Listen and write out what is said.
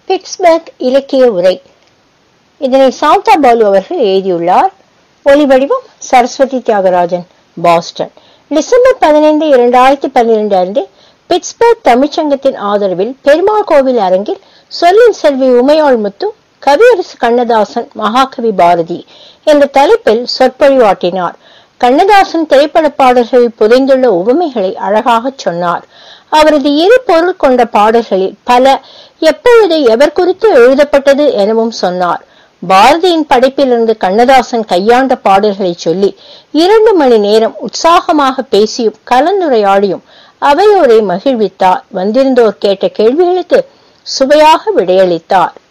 Pittsburgh இலக்கிய உரை இதனை சாந்தா பாலு அவர்கள் எழுதியுள்ளார் ஒலிவடிவம் சரஸ்வதி தியாகராஜன் பாஸ்டன் டிசம்பர் பதினைந்து இரண்டாயிரத்தி பன்னிரண்டு அன்று பிட்ஸ்பர்க் தமிழ்ச்சங்கத்தின் ஆதரவில் பெருமாள் கோவில் அரங்கில் சொல்லின் செல்வி உமையாள் முத்து கவியரசு கண்ணதாசன் மகாகவி பாரதி என்ற தலைப்பில் சொற்பொழிவாட்டினார் கண்ணதாசன் திரைப்பட பாடல்களில் புதைந்துள்ள உவமைகளை அழகாகச் சொன்னார் அவரது இரு பொருள் கொண்ட பாடல்களில் பல எப்பொழுது எவர் குறித்து எழுதப்பட்டது எனவும் சொன்னார் பாரதியின் படைப்பிலிருந்து கண்ணதாசன் கையாண்ட பாடல்களை சொல்லி இரண்டு மணி நேரம் உற்சாகமாக பேசியும் கலந்துரையாடியும் அவையோரை மகிழ்வித்தார் வந்திருந்தோர் கேட்ட கேள்விகளுக்கு சுவையாக விடையளித்தார்